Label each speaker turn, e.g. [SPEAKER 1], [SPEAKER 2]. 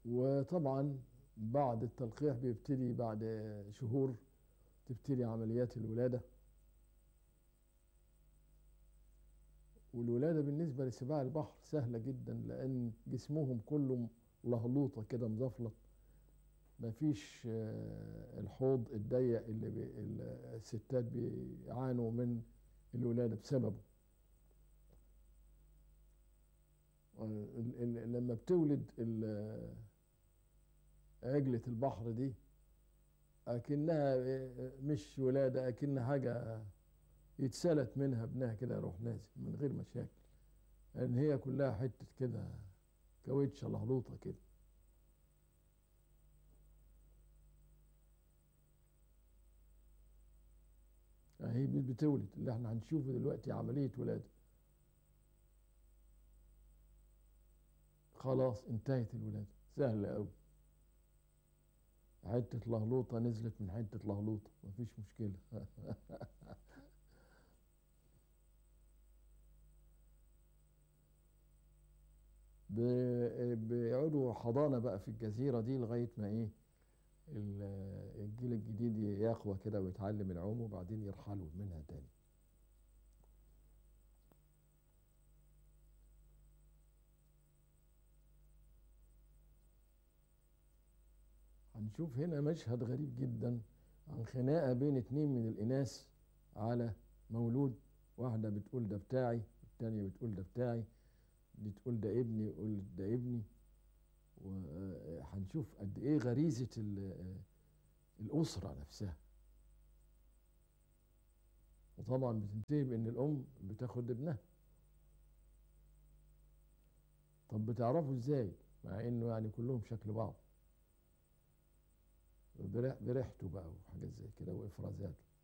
[SPEAKER 1] وطبعا بعد التلقيح بيبتدي بعد شهور تبتدي عمليات الولادة والولادة بالنسبة لسباع البحر سهلة جدا لأن جسمهم كله لهلوطة كده مزفلط مفيش آه، الحوض الضيق اللي بي الستات بيعانوا من الولادة بسببه ال- ال- لما بتولد ال- عجلة البحر دي أكنها مش ولادة أكنها حاجة يتسلت منها ابنها كده يروح نازل من غير مشاكل لأن هي كلها حتة كده كاوتشة لهلوطة كده هي بتولد اللي احنا هنشوفه دلوقتي عملية ولادة خلاص انتهت الولادة سهلة أوي حتة لهلوطة نزلت من حتة لهلوطة مفيش مشكلة ب- بيقعدوا حضانة بقى في الجزيرة دي لغاية ما ايه ال- الجيل الجديد يقوى كده ويتعلم العوم وبعدين يرحلوا منها تاني هنشوف هنا مشهد غريب جدا عن خناقة بين اتنين من الإناث على مولود واحدة بتقول ده بتاعي التانية بتقول ده بتاعي دي تقول ده ابني يقول ده ابني وهنشوف قد ايه غريزة ال- الأسرة نفسها وطبعا بتنتهي بأن الأم بتاخد ابنها طب بتعرفوا ازاي مع انه يعني كلهم شكل بعض بريح- بريحته بقى وحاجات زي كده وافرازاته